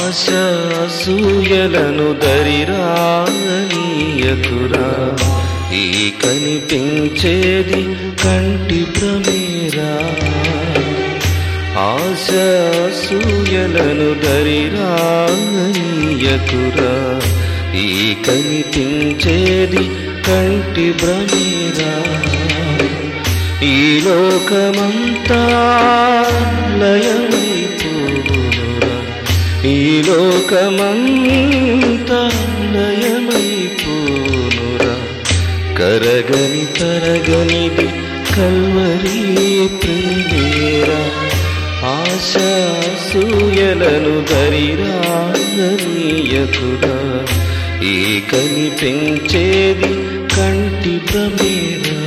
ఆశ అసూయలను దరిరానీయకురా ఈ కనిపించేది కంటి ప్రమేరా ఆశ అసూయలను దరిరానీయకురా ఈ కనిపించేది కంటి భ్రమేరా ఈ లోకమంతా లయమైపోనురా ఈ లోకమంతా లయమైపోనురా కరగని తరగనిది కల్వరి ప్రేమేరా ఆశ సూయలను దరిరానీయకురా ఈ కనిపించేది కంటి ప్రమేరా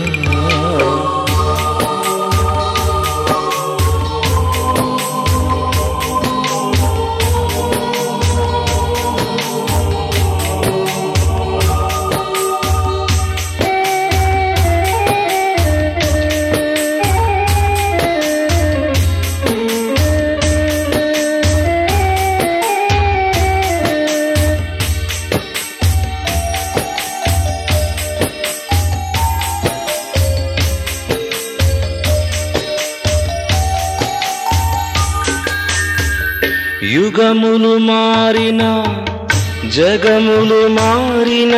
యుగములు మారిన జగములు మారిన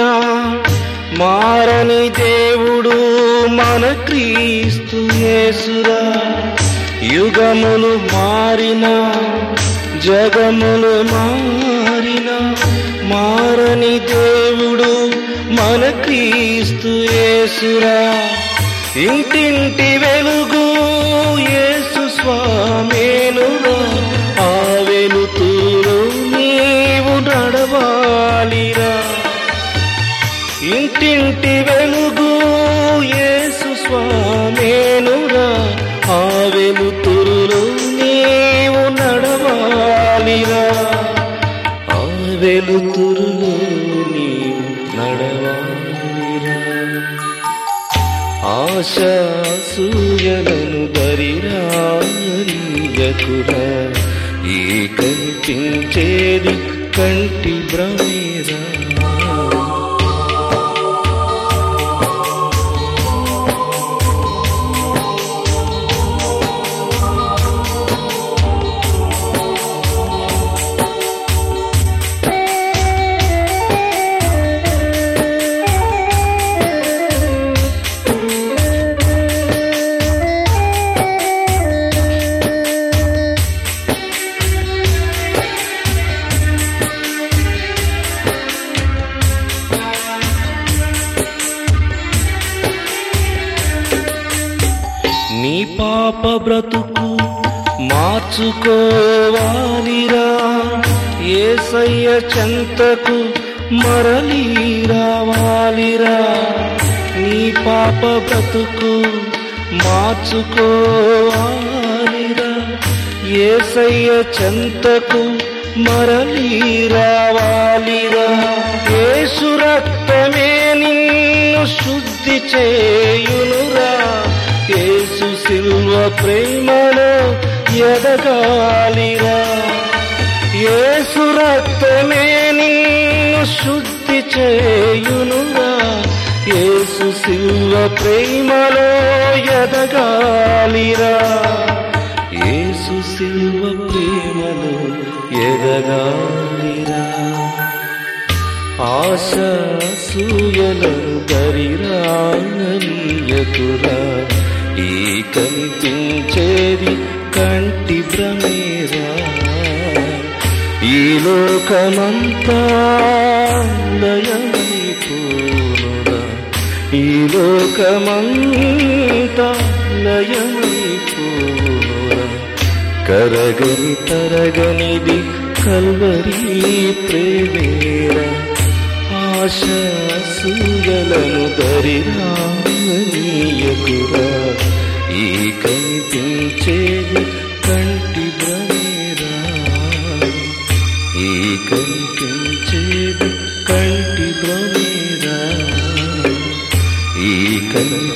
మారని దేవుడు మన క్రీస్తు యేసురా యుగములు మారిన జగములు మారిన మారని దేవుడు మన క్రీస్తు యేసురా ఇంటింటి వెలుగు యేసు స్వామేనురా ఆ వెలుతురు నీవు నడవాలిరా ఇంటింటి వెలుగు యేసు స్వామేనురా ఆ వెలుతురులో నీవు నడవాలిరా ఆ వెలుతురులో నీవు నడవాలిరా ఆశ సూయలను దరిరాయకురా ఈ కనిపించేది కంటి భ్రమేరా నీ పాప బ్రతుకు మార్చుకోవాలిరా ఏసయ్య చెంతకు మరలి రావాలిరా నీ పాప బ్రతుకు మార్చుకోవాలిరా ఏసయ్య చెంతకు మరలి రావాలిరా యేసు రక్తమే నిన్ను శుద్ధి చేయునురా యేసు సిల్వ ప్రేమలో ఎదగాలిరా యేసు రక్తమే నిన్ను శుద్ధి చేయునురా యేసు సిల్వ ప్రేమలో ఎదగాలిరా యేసు సిల్వ ప్రేమలో ఎదగాలిరా ఆశ సూయలను దరిరానీయకురా ఈ కనిపించేది కంటి భ్రమేరా ఈ లోకమంతా లయమైపోనురా ఈ లోకమంతా లయమైపోనురా కరగని తరగనిది కల్వరి ప్రేమేరా ఆశ సూయలను దరిరానీయకురా ఈ కనిపించేది కంటి భ్రమేరా ఈ కనిపించేది కంటి భ్రమేరా ఈ కనిపించేది